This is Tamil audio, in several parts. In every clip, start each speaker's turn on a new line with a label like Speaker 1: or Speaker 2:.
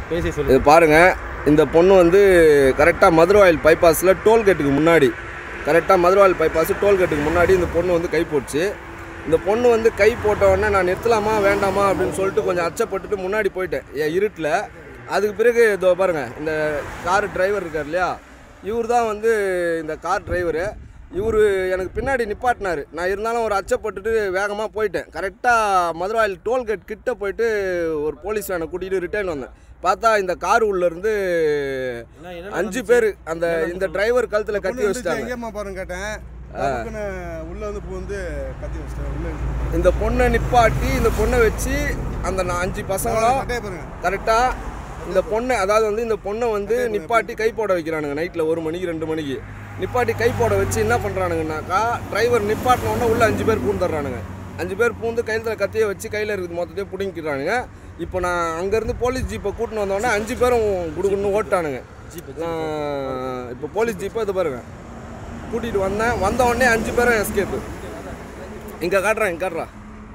Speaker 1: பேசி சொல்லு
Speaker 2: இது பாருங்கள் இந்த பொண்ணு வந்து கரெக்டாக மதுரவாயில் பைபாஸில் டோல்கேட்டுக்கு முன்னாடி கரெக்டாக மதுரவாயில் பைபாஸ் டோல்கேட்டுக்கு முன்னாடி இந்த பொண்ணு வந்து கை போட்டுச்சு இந்த பொண்ணு வந்து கை போட்ட உடனே நான் நிறுத்தலாமா வேண்டாமா அப்படின்னு சொல்லிட்டு கொஞ்சம் அச்சப்பட்டுட்டு முன்னாடி போயிட்டேன் என் இருட்டில் அதுக்கு பிறகு இதோ பாருங்கள் இந்த கார் டிரைவர் இருக்கார் இல்லையா இவர் தான் வந்து இந்த கார் டிரைவரு இவர் எனக்கு பின்னாடி நிப்பாட்டினார் நான் இருந்தாலும் ஒரு அச்சப்பட்டுட்டு வேகமாக போயிட்டேன் கரெக்டாக மதுரவாயில் டோல்கேட் கிட்ட போயிட்டு ஒரு போலீஸ் வேனை கூட்டிகிட்டு ரிட்டர்ன் வந்தேன் பார்த்தா இந்த கார் உள்ளேருந்து
Speaker 1: என்ன என்ன
Speaker 2: அஞ்சு பேர் அந்த இந்த டிரைவர் கழுத்தில் கத்தி வச்சுட்டாங்க
Speaker 3: எங்கேம்மா பாருங்க கேட்டேன் டக்குன்னு உள்ள வந்து பூ வந்து கத்தி வச்சிட்டேன் உள்ள இழுத்து.
Speaker 2: இந்த பொண்ணை நிப்பாட்டி இந்த பொண்ணை வச்சு அந்த நான் அஞ்சு பசங்களும்
Speaker 3: கட்டையை பாருங்க
Speaker 2: கரெக்டாக இந்த பொண்ணை அதாவது வந்து இந்த பொண்ணை வந்து நிப்பாட்டி கை போட வைக்கிறானுங்க நைட்டில் ஒரு மணிக்கு ரெண்டு மணிக்கு நிப்பாட்டி கை போட வச்சு என்ன பண்ணுறானுங்கனாக்கா டிரைவர் நிப்பாட்டின உடனே உள்ள அஞ்சு பேர் பூந்துடுறானுங்க அஞ்சு பேர் பூந்து கையில் கத்தியை வச்சு கையில் இருக்குது மொத்தத்தையும் பிடிங்கிக்கிறானுங்க இப்போ நான் அங்கேருந்து போலீஸ் ஜீப்பை கூட்டின்னு வந்தோடனே அஞ்சு பேரும் குடுக்குன்னு ஓட்டானுங்க நான் இப்போ போலீஸ் ஜீப்பை இது பாருங்க கூட்டிகிட்டு வந்தேன் வந்த உடனே அஞ்சு பேரும் எஸ்கேப்பு இங்கே காட்டுறேன் இங்கே காட்டுறா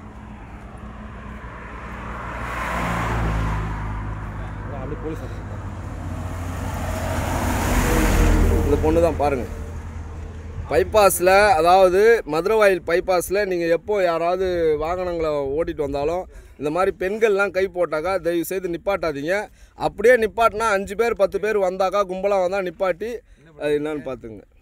Speaker 1: அப்படி போலீஸ்
Speaker 2: இந்த பொண்ணு தான் பாருங்கள் பைபாஸில் அதாவது மதுரவாயில் பைபாஸில் நீங்கள் எப்போ யாராவது வாகனங்களை ஓட்டிட்டு வந்தாலும் இந்த மாதிரி பெண்கள்லாம் கை போட்டாக்கா தயவு செய்து நிப்பாட்டாதீங்க அப்படியே நிப்பாட்டினா அஞ்சு பேர் பத்து பேர் வந்தாக்கா கும்பலாக வந்தால் நிப்பாட்டி அது என்னன்னு பார்த்துங்க